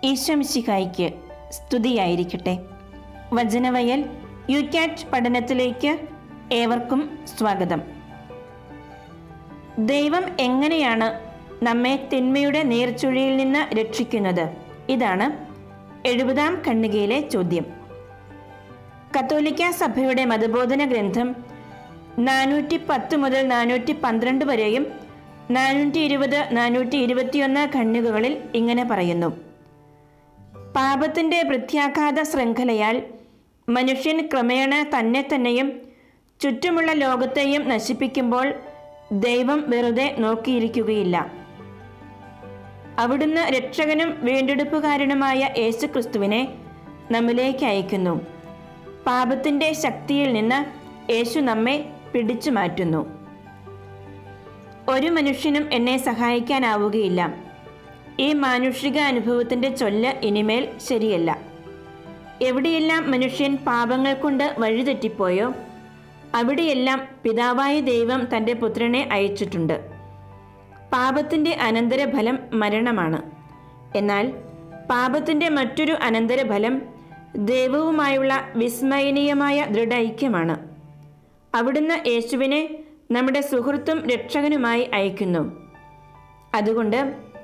ഈശ്വമിശിഹായിക്ക് സ്തുതിയായിരിക്കട്ടെ വചനവയൽ U cat പഠനത്തിലേക്ക് ഏവർക്കും സ്വാഗതം ദൈവം എങ്ങനെയാണ് നമ്മെ തിന്മയുടെ നീർച്ചുഴിയിൽ നിന്ന് രക്ഷിക്കുന്നത് ഇതാണ് എഴുപതാം ഖണ്ഡികയിലെ ചോദ്യം കത്തോലിക്ക സഭയുടെ മതബോധന ഗ്രന്ഥം നാനൂറ്റി പത്ത് മുതൽ നാനൂറ്റി പന്ത്രണ്ട് വരെയും നാനൂറ്റി ഇരുപത് നാനൂറ്റി ഇരുപത്തിയൊന്ന് ഖണ്ഡികകളിൽ ഇങ്ങനെ പറയുന്നു പാപത്തിൻ്റെ പ്രത്യാഘാത ശൃംഖലയാൽ മനുഷ്യൻ ക്രമേണ തന്നെ തന്നെയും ചുറ്റുമുള്ള ലോകത്തെയും നശിപ്പിക്കുമ്പോൾ ദൈവം വെറുതെ നോക്കിയിരിക്കുകയില്ല അവിടുന്ന് രക്ഷകനും വീണ്ടെടുപ്പുകാരനുമായ യേശുക്രിസ്തുവിനെ നമ്മിലേക്ക് അയക്കുന്നു പാപത്തിൻ്റെ ശക്തിയിൽ നിന്ന് യേശു നമ്മെ പിടിച്ചു മാറ്റുന്നു ഒരു മനുഷ്യനും എന്നെ സഹായിക്കാനാവുകയില്ല ഈ മാനുഷിക അനുഭവത്തിൻ്റെ ചൊല്ല് ഇനിമേൽ ശരിയല്ല എവിടെയെല്ലാം മനുഷ്യൻ പാപങ്ങൾ കൊണ്ട് വഴിതെറ്റിപ്പോയോ അവിടെയെല്ലാം പിതാവായ ദൈവം തൻ്റെ പുത്രനെ അയച്ചിട്ടുണ്ട് പാപത്തിൻ്റെ അനന്തരഫലം മരണമാണ് എന്നാൽ പാപത്തിൻ്റെ മറ്റൊരു അനന്തരഫലം ദൈവവുമായുള്ള വിസ്മയനീയമായ ദൃഢൈക്യമാണ് അവിടുന്ന് യേശുവിനെ നമ്മുടെ സുഹൃത്തും രക്ഷകനുമായി അയക്കുന്നു അതുകൊണ്ട്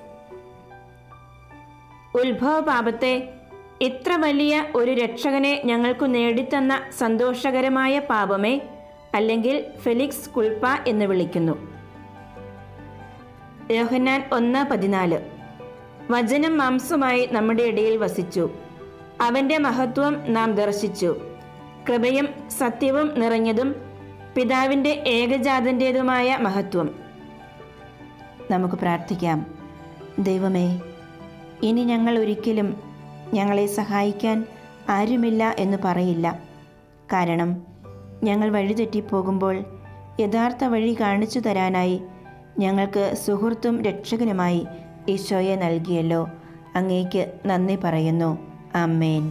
ഉത്ഭവ പാപത്തെ ഇത്ര വലിയ ഒരു രക്ഷകനെ ഞങ്ങൾക്ക് നേടിത്തന്ന സന്തോഷകരമായ പാപമേ അല്ലെങ്കിൽ ഫെലിക്സ് കുൾപ്പ എന്ന് വിളിക്കുന്നു യോഹന്നാൻ ഒന്ന് പതിനാല് വചനം മാംസമായി നമ്മുടെ ഇടയിൽ വസിച്ചു അവൻ്റെ മഹത്വം നാം ദർശിച്ചു കൃപയും സത്യവും നിറഞ്ഞതും പിതാവിൻ്റെ ഏകജാതൻ്റേതുമായ മഹത്വം നമുക്ക് പ്രാർത്ഥിക്കാം ദൈവമേ ഇനി ഞങ്ങൾ ഒരിക്കലും ഞങ്ങളെ സഹായിക്കാൻ ആരുമില്ല എന്ന് പറയില്ല കാരണം ഞങ്ങൾ വഴിതെറ്റിപ്പോകുമ്പോൾ യഥാർത്ഥ വഴി കാണിച്ചു തരാനായി ഞങ്ങൾക്ക് സുഹൃത്തും രക്ഷകനുമായി ഈശോയെ നൽകിയല്ലോ അങ്ങേക്ക് നന്ദി പറയുന്നു അമ്മേൻ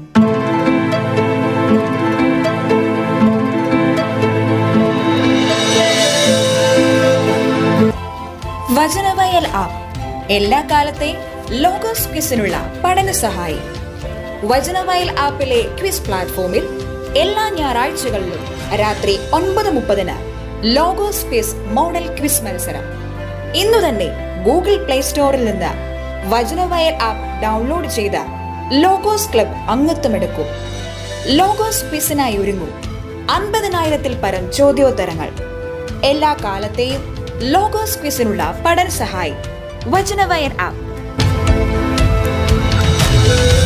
വചനവയൽ ആപ്പ് എല്ലാ കാലത്തെയും ലോഗോസ് ക്വിസിനുള്ള പഠന സഹായി വചനവയൽ ആപ്പിലെ ക്വിസ് പ്ലാറ്റ്ഫോമിൽ എല്ലാ ഞായറാഴ്ചകളിലും രാത്രി ഒൻപത് മുപ്പതിന് ലോഗോസ് ക്വിസ് മോഡൽ ക്വിസ് മത്സരം ഇന്നു തന്നെ ഗൂഗിൾ പ്ലേ സ്റ്റോറിൽ നിന്ന് വചനവയൽ ആപ്പ് ഡൗൺലോഡ് ചെയ്ത ലോഗോസ് ക്ലബ് അംഗത്വമെടുക്കൂ ലോഗോസ് ക്വിസിനായി ഒരുങ്ങൂ അൻപതിനായിരത്തിൽ പരം ചോദ്യോത്തരങ്ങൾ എല്ലാ കാലത്തെയും ലോഗോസ് ക്വിസിനുള്ള പഠന സഹായി വചനവയൻ ആപ്പ്